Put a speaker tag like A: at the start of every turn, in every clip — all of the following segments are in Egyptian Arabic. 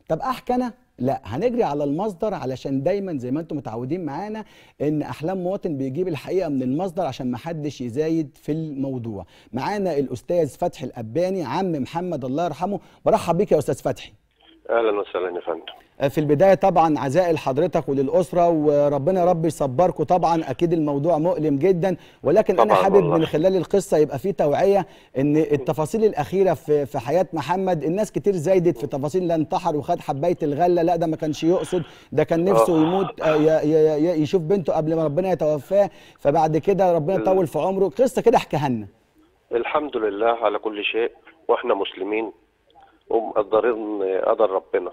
A: طب احكي انا لا هنجري على المصدر علشان دايما زي ما انتم متعودين معانا ان احلام مواطن بيجيب الحقيقه من المصدر عشان ما حدش يزايد في الموضوع معانا الاستاذ فتحي الاباني عم محمد الله يرحمه برحب بيك يا استاذ فتحي
B: اهلا وسهلا يا فندم
A: في البدايه طبعا عزائي لحضرتك وللاسره وربنا يا رب يصبركم طبعا اكيد الموضوع مؤلم جدا ولكن انا
B: طبعاً
A: حابب
B: والله.
A: من خلال القصه يبقى في توعيه ان التفاصيل الاخيره في في حياه محمد الناس كتير زايدت في تفاصيل لا انتحر وخد حبايه الغله لا ده ما كانش يقصد ده كان نفسه
B: آه.
A: يموت آه، ي- ي- ي- يشوف بنته قبل ما ربنا يتوفاه فبعد كده ربنا يطول في عمره قصه كده احكيها لنا
B: الحمد لله على كل شيء واحنا مسلمين ومقدرين قدر ربنا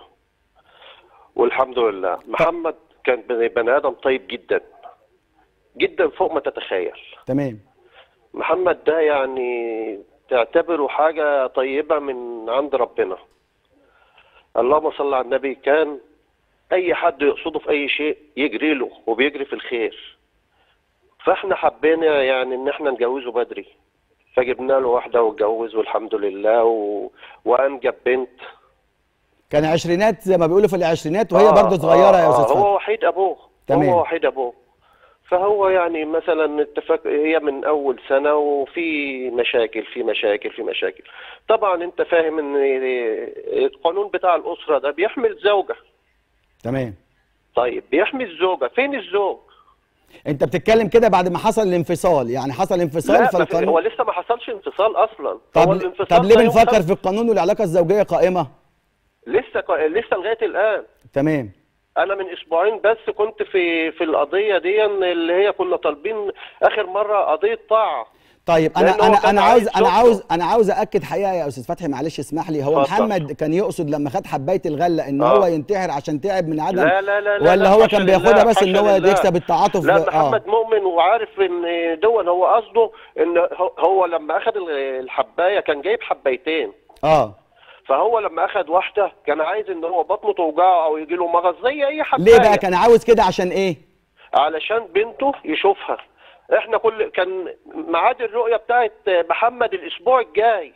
B: والحمد لله محمد كان بني بني ادم طيب جدا جدا فوق ما تتخيل
A: تمام
B: محمد ده يعني تعتبره حاجة طيبة من عند ربنا اللهم صل على النبي كان أي حد يقصده في أي شيء يجري له وبيجري في الخير فاحنا حبينا يعني ان احنا نجوزه بدري فجبنا له واحدة واتجوز والحمد لله و... وأنجب بنت
A: كان عشرينات زي ما بيقولوا في العشرينات وهي
B: آه،
A: برضه صغيره
B: آه،
A: يا
B: آه،
A: استاذ فتحي
B: هو وحيد أبوه
A: تمام.
B: هو وحيد أبوه فهو يعني مثلا اتفاق هي من اول سنه وفي مشاكل في مشاكل في مشاكل طبعا انت فاهم ان القانون بتاع الاسره ده بيحمي الزوجه
A: تمام
B: طيب بيحمي الزوجه فين الزوج
A: انت بتتكلم كده بعد ما حصل الانفصال يعني حصل انفصال
B: لا ما في- هو
A: فالقانون
B: لسه ما حصلش انفصال اصلا هو
A: طب
B: الانفصال
A: طب ليه
B: ده يوم
A: بنفكر
B: خمس-
A: في القانون والعلاقه الزوجيه قائمه
B: لسه ق- لسه لغايه الان
A: تمام
B: انا من اسبوعين بس كنت في في القضيه دي اللي هي كنا طالبين اخر مره قضيه طاعه
A: طيب انا
B: لأن هو
A: انا
B: كان
A: انا
B: عايز
A: عاوز انا
B: زوجته.
A: عاوز انا عاوز اكد حقيقه يا استاذ فتحي معلش اسمح لي هو
B: اتفضل.
A: محمد كان يقصد لما خد حبايه الغله ان
B: آه.
A: هو ينتحر عشان تعب من عدم
B: لا لا لا لا
A: ولا
B: لا،
A: هو
B: حاشا
A: كان
B: لله،
A: بياخدها بس ان
B: حاشا
A: هو
B: لله.
A: يكسب التعاطف
B: لا
A: آه.
B: محمد مؤمن وعارف ان دون هو قصده ان هو- هو لما اخذ الحبايه كان جايب حبايتين
A: اه
B: فهو لما اخذ واحده كان عايز ان هو بطنه توجعه او يجي له مغص زي اي حبايه
A: ليه بقى كان عاوز كده عشان ايه
B: علشان بنته يشوفها احنا كل كان ميعاد الرؤيه بتاعت محمد الاسبوع الجاي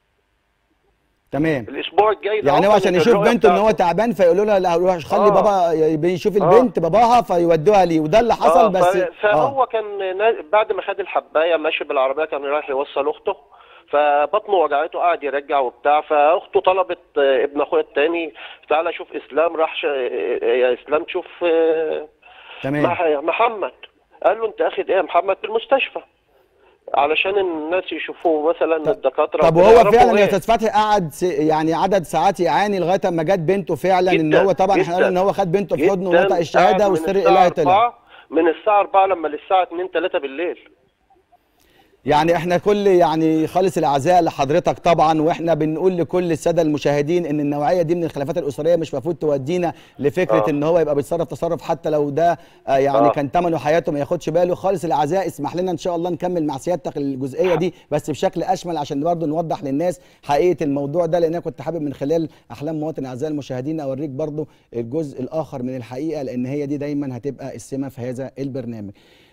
A: تمام
B: الاسبوع الجاي ده
A: يعني هو
B: أصلاً
A: عشان يشوف
B: الرؤية
A: بنته ان هو
B: بتاعته.
A: تعبان فيقولوا لها لا روح خلي
B: آه.
A: بابا يشوف
B: آه.
A: البنت باباها فيودوها ليه وده اللي حصل
B: آه،
A: بس
B: ف- فهو كان نا- بعد ما خد الحبايه ماشي بالعربيه كان رايح يوصل اخته فبطنه وجعته قعد يرجع وبتاع فاخته طلبت آه، ابن اخويا التاني تعالى شوف اسلام راح ش... آه، يا اسلام تشوف آه،
A: تمام
B: مح- محمد قال له انت اخد ايه يا محمد في المستشفى علشان الناس يشوفوا مثلا الدكاتره
A: طب
B: وكده
A: وهو
B: يعرفوا
A: فعلا يا
B: إيه.
A: استاذ فتحي قعد س- يعني عدد ساعات يعاني لغايه اما جت بنته فعلا ان
B: جداً،
A: هو طبعا احنا قلنا
B: جداً.
A: ان هو خد بنته في حضنه
B: جداً
A: ونطق الشهاده
B: قعد من
A: والسر
B: الساعة
A: الهي طلع
B: 4 من الساعه 4 لما للساعه 2 3 بالليل
A: يعني احنا كل يعني خالص العزاء لحضرتك طبعا واحنا بنقول لكل الساده المشاهدين ان النوعيه دي من الخلافات الاسريه مش المفروض تودينا لفكره
B: آه.
A: ان هو يبقى بيتصرف تصرف حتى لو ده آه يعني
B: آه.
A: كان ثمنه حياته ما ياخدش باله خالص العزاء اسمح لنا ان شاء الله نكمل مع سيادتك الجزئيه دي بس بشكل اشمل عشان برضه نوضح للناس حقيقه الموضوع ده لان انا كنت حابب من خلال احلام مواطن اعزائي المشاهدين اوريك برضه الجزء الاخر من الحقيقه لان هي دي دايما هتبقى السمه في هذا البرنامج